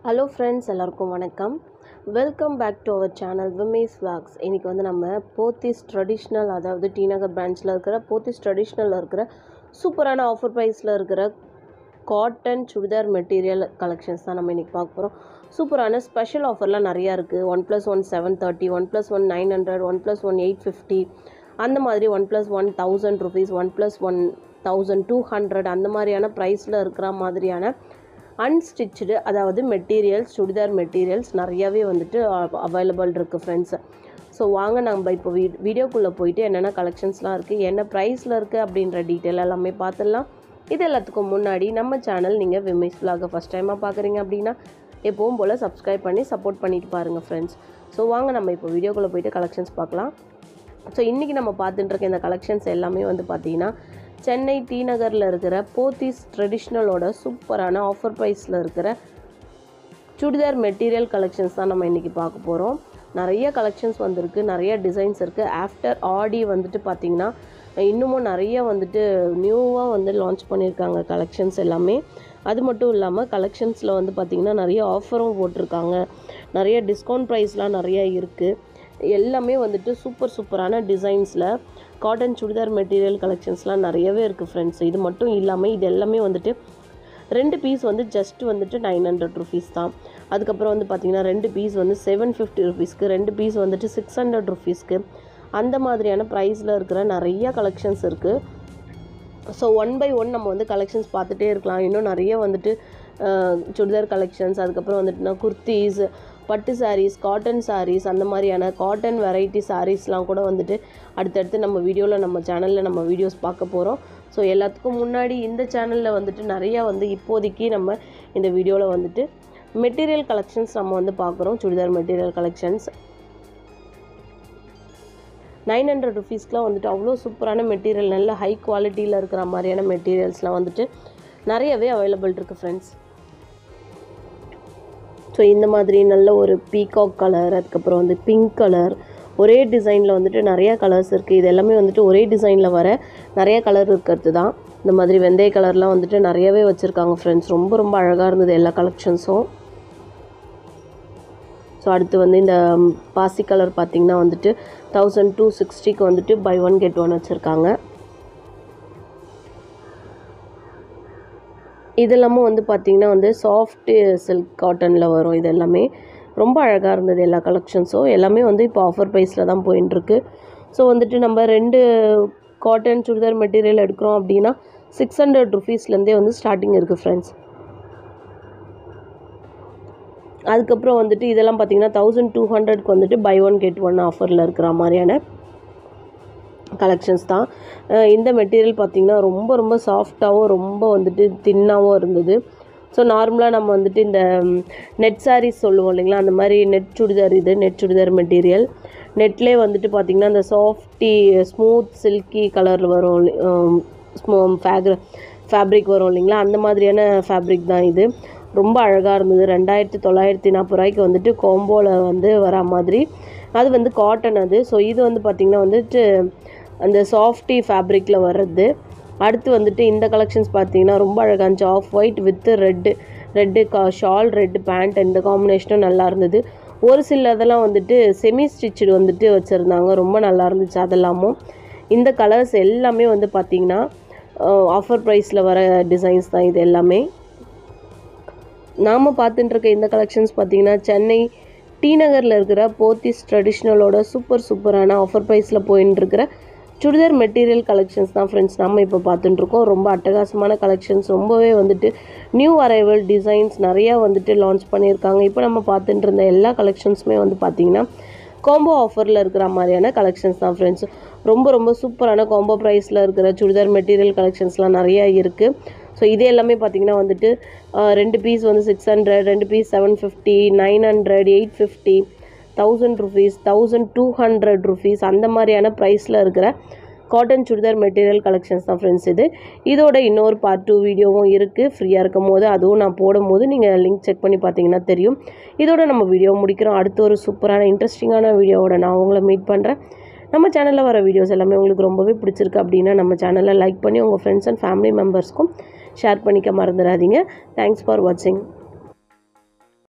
hello friends எல்லாருக்கும் வணக்கம் welcome back to our channel விமேஸ் vlogs இன்றைக்கி வந்து நம்ம போத்தீஸ் ட்ரெடிஷ்னல் அதாவது டி நகர் பிரான்ச்சில் இருக்கிற போத்தீஸ் ட்ரெடிஷ்னலில் இருக்கிற சூப்பரான ஆஃபர் ப்ரைஸில் இருக்கிற காட்டன் சுடிதார் மெட்டீரியல் கலெக்ஷன்ஸ் தான் நம்ம இன்றைக்கி பார்க்க போகிறோம் சூப்பரான ஸ்பெஷல் ஆஃபர்லாம் நிறையா இருக்குது one plus one seven thirty one plus one nine hundred one plus one eight fifty அந்த மாதிரி one plus one thousand rupees one plus one thousand two hundred அந்த மாதிரியான ப்ரைஸில் இருக்கிற மாதிரியான அன்ஸ்டிச்சுடு அதாவது மெட்டீரியல்ஸ் சுடிதார் மெட்டீரியல்ஸ் நிறையாவே வந்துட்டு அவைலபிள் இருக்குது ஃப்ரெண்ட்ஸ் ஸோ வாங்க நம்ம இப்போ வீ வீடியோக்குள்ளே போயிட்டு என்னென்ன கலெக்ஷன்ஸ்லாம் இருக்குது என்ன ப்ரைஸில் இருக்குது அப்படின்ற டீட்டெயில் எல்லாமே பார்த்துடலாம் இது எல்லாத்துக்கும் முன்னாடி நம்ம சேனல் நீங்கள் விமேஷ் vlog ஃபஸ்ட் டைமாக பார்க்குறீங்க அப்படின்னா எப்பவும் போல் சப்ஸ்கிரைப் பண்ணி சப்போர்ட் பண்ணிட்டு பாருங்கள் ஃப்ரெண்ட்ஸ் ஸோ வாங்க நம்ம இப்போ வீடியோக்குள்ளே போயிட்டு கலெக்ஷன்ஸ் பார்க்கலாம் ஸோ இன்றைக்கி நம்ம பார்த்துட்டு இருக்க இந்த கலெக்ஷன்ஸ் எல்லாமே வந்து பார்த்தீங்கன்னா சென்னை டி நகரில் இருக்கிற போத்தீஸ் ட்ரெடிஷ்னலோட சூப்பரான ஆஃபர் ப்ரைஸில் இருக்கிற சுடிதார் மெட்டீரியல் கலெக்ஷன்ஸ் தான் நம்ம இன்றைக்கி பார்க்க போகிறோம் நிறைய கலெக்ஷன்ஸ் வந்திருக்கு நிறைய டிசைன்ஸ் இருக்குது ஆஃப்டர் ஆடி வந்துட்டு பார்த்திங்கன்னா இன்னமும் நிறைய வந்துட்டு நியூவாக வந்து லான்ச் பண்ணியிருக்காங்க கலெக்ஷன்ஸ் எல்லாமே அது மட்டும் இல்லாமல் கலெக்ஷன்ஸில் வந்து பார்த்திங்கன்னா நிறைய ஆஃபரும் போட்டிருக்காங்க நிறைய டிஸ்கவுண்ட் ப்ரைஸ்லாம் நிறைய இருக்குது எல்லாமே வந்துட்டு சூப்பர் சூப்பரான டிசைன்ஸில் காட்டன் சுடிதார் மெட்டீரியல் கலெக்ஷன்ஸ்லாம் நிறையவே இருக்குது ஃப்ரெண்ட்ஸ் இது மட்டும் இல்லாமல் இது எல்லாமே வந்துட்டு ரெண்டு பீஸ் வந்து ஜஸ்ட் வந்துட்டு நைன் ஹண்ட்ரட் ருபீஸ் தான் அதுக்கப்புறம் வந்து பார்த்திங்கன்னா ரெண்டு பீஸ் வந்து செவன் ஃபிஃப்டி ருபீஸ்க்கு ரெண்டு பீஸ் வந்துட்டு சிக்ஸ் ஹண்ட்ரட் ருபீஸ்க்கு அந்த மாதிரியான ப்ரைஸில் இருக்கிற நிறைய கலெக்ஷன்ஸ் இருக்குது ஸோ ஒன் பை ஒன் நம்ம வந்து கலெக்ஷன்ஸ் பார்த்துட்டே இருக்கலாம் இன்னும் நிறைய வந்துட்டு அஹ், சுடிதார் கலெக்ஷன்ஸ் அதுக்கப்புறம் வந்துட்டுனா குர்த்தீஸ் பட்டு சாரீஸ் காட்டன் சாரீஸ் அந்த மாதிரியான காட்டன் வெரைட்டி சாரீஸ்லாம் கூட வந்துட்டு அடுத்தடுத்து நம்ம வீடியோவில் நம்ம சேனலில் நம்ம வீடியோஸ் பார்க்க போகிறோம் ஸோ எல்லாத்துக்கும் முன்னாடி இந்த சேனலில் வந்துட்டு நிறையா வந்து இப்போதைக்கு நம்ம இந்த வீடியோவில் வந்துட்டு மெட்டீரியல் கலெக்ஷன்ஸ் நம்ம வந்து பார்க்குறோம் churidar material collections nine hundred ருபீஸ்க்குலாம் வந்துட்டு அவ்வளோ சூப்பரான மெட்டீரியல் நல்ல ஹை குவாலிட்டியில் இருக்கிற மாதிரியான மெட்டீரியல்ஸ்லாம் வந்துட்டு நிறையவே அவைலபிள் இருக்குது ஃப்ரெண்ட்ஸ் ஸோ இந்த மாதிரி நல்ல ஒரு பீகாக் கலர் அதுக்கப்புறம் வந்து பிங்க் கலர் ஒரே டிசைனில் வந்துட்டு நிறைய கலர்ஸ் இருக்குது இது எல்லாமே வந்துட்டு ஒரே டிசைனில் வர நிறைய கலர் இருக்கிறது தான் இந்த மாதிரி வெந்தய கலர்லாம் வந்துட்டு நிறையவே வச்சுருக்காங்க ஃப்ரெண்ட்ஸ் ரொம்ப ரொம்ப அழகாக இருந்தது எல்லா கலெக்ஷன்ஸும் ஸோ அடுத்து வந்து இந்த ம், பாசி கலர் பார்த்திங்கன்னா வந்துட்டு தௌசண்ட் டூ சிக்ஸ்டிக்கு வந்துட்டு பை ஒன் கெட் ஒன் வச்சுருக்காங்க இதெல்லாமும் வந்து பார்த்திங்கன்னா வந்து சாஃப்ட் சில்க் காட்டனில் வரும் இது எல்லாமே ரொம்ப அழகாக இருந்தது எல்லா கலெக்ஷன்ஸும் எல்லாமே வந்து இப்போ ஆஃபர் ப்ரைஸில் தான் போயின்ட்டுருக்கு ஸோ வந்துட்டு நம்ம ரெண்டு காட்டன் சுடிதார் மெட்டீரியல் எடுக்கிறோம் அப்படின்னா சிக்ஸ் ஹண்ட்ரட் ருபீஸ்லேருந்தே வந்து ஸ்டார்டிங் இருக்குது ஃப்ரெண்ட்ஸ் அதுக்கப்புறம் வந்துட்டு இதெல்லாம் பார்த்தீங்கன்னா தௌசண்ட் டூ ஹண்ட்ரட்க்கு வந்துட்டு பை ஒன் கெட் ஒன் ஆஃபரில் இருக்கிற மாதிரியான கலெக்ஷன்ஸ் தான் அஹ் இந்த மெட்டீரியல் பார்த்திங்கன்னா ரொம்ப ரொம்ப சாஃப்டாகவும் ரொம்ப வந்துட்டு தின்னாகவும் இருந்தது ஸோ நார்மலாக நம்ம வந்துட்டு இந்த நெட் sarees சொல்லுவோம் இல்லைங்களா அந்த மாதிரி நெட் சுடிதார் இது நெட் சுடிதார் மெட்டீரியல் நெட்லேயே வந்துட்டு பார்த்திங்கன்னா அந்த சாஃப்டி ஸ்மூத் சில்கி கலரில் வரும் ஸ்மோ ஃபேக்ர ஃபேப்ரிக் வரும் இல்லைங்களா அந்த மாதிரியான ஃபேப்ரிக் தான் இது ரொம்ப அழகாக இருந்தது ரெண்டாயிரத்தி தொள்ளாயிரத்தி நாற்பது ரூபாய்க்கு வந்துட்டு கோம்போவில் வந்து வரா மாதிரி அது வந்து காட்டன் அது ஸோ இது வந்து பார்த்திங்கன்னா வந்துட்டு அந்த சாஃப்டி ஃபேப்ரிக்கில் வர்றது அடுத்து வந்துட்டு இந்த கலெக்ஷன்ஸ் பார்த்தீங்கன்னா ரொம்ப அழகாக இருந்துச்சு off white with red red கா ஷால் ரெட்டு பேண்ட் இந்த காம்பினேஷனும் நல்லா இருந்தது ஒரு சில இதெல்லாம் வந்துட்டு செமி ஸ்டிச்சு வந்துட்டு வச்சுருந்தாங்க ரொம்ப நல்லா இருந்துச்சு அதெல்லாமும் இந்த கலர்ஸ் எல்லாமே வந்து பார்த்திங்கன்னா ஆஃபர் ப்ரைஸில் வர டிசைன்ஸ் தான் இது எல்லாமே நாம் பார்த்துட்டு இருக்க இந்த கலெக்ஷன்ஸ் பார்த்தீங்கன்னா சென்னை டி நகரில் இருக்கிற போத்தீஸ் ட்ரெடிஷ்னலோட சூப்பர் சூப்பரான ஆஃபர் ப்ரைஸில் போயின்னு இருக்கிற சுடிதார் மெட்டீரியல் கலெக்ஷன்ஸ் தான் ஃப்ரெண்ட்ஸ் நம்ம இப்போ பார்த்துட்டு இருக்கோம் ரொம்ப அட்டகாசமான கலெக்ஷன்ஸ் ரொம்பவே வந்துட்டு நியூ அரைவல் டிசைன்ஸ் நிறையா வந்துட்டு லான்ச் பண்ணியிருக்காங்க இப்போ நம்ம பார்த்துட்டு இருந்த எல்லா கலெக்ஷன்ஸுமே வந்து பார்த்திங்கன்னா காம்போ ஆஃபரில் இருக்கிற மாதிரியான கலெக்ஷன்ஸ் தான் ஃப்ரெண்ட்ஸ் ரொம்ப ரொம்ப சூப்பரான காம்போ ப்ரைஸில் இருக்கிற சுடிதார் மெட்டீரியல் கலெக்ஷன்ஸ்லாம் நிறையா இருக்குது ஸோ இது எல்லாமே பார்த்தீங்கன்னா வந்துட்டு ஆஹ், ரெண்டு பீஸ் வந்து சிக்ஸ் ஹண்ட்ரட் ரெண்டு piece seven fifty nine hundred eight fifty thousand rupees thousand two hundred rupees அந்த மாதிரியான ப்ரைஸில் இருக்கிற காட்டன் சுடிதார் மெட்டீரியல் கலெக்ஷன்ஸ் தான் ஃப்ரெண்ட்ஸ் இது இதோட இன்னொரு பார்ட் டூ வீடியோவும் இருக்குது ஃப்ரீயாக இருக்கும் போது அதுவும் நான் போடும்போது நீங்கள் லிங்க் செக் பண்ணி பார்த்தீங்கன்னா தெரியும் இதோட நம்ம வீடியோ முடிக்கிறோம் அடுத்த ஒரு சூப்பரான இன்ட்ரெஸ்டிங்கான வீடியோவோட நான் உங்களை மீட் பண்ணுறேன் நம்ம சேனலில் வர வீடியோஸ் எல்லாமே உங்களுக்கு ரொம்பவே பிடிச்சிருக்கு அப்படின்னா நம்ம சேனலை லைக் பண்ணி உங்கள் ஃப்ரெண்ட்ஸ் அண்ட் ஃபேமிலி மெம்பர்ஸ்க்கும் ஷேர் பண்ணிக்க மறந்துடாதீங்க தேங்க்ஸ் ஃபார் வாட்சிங்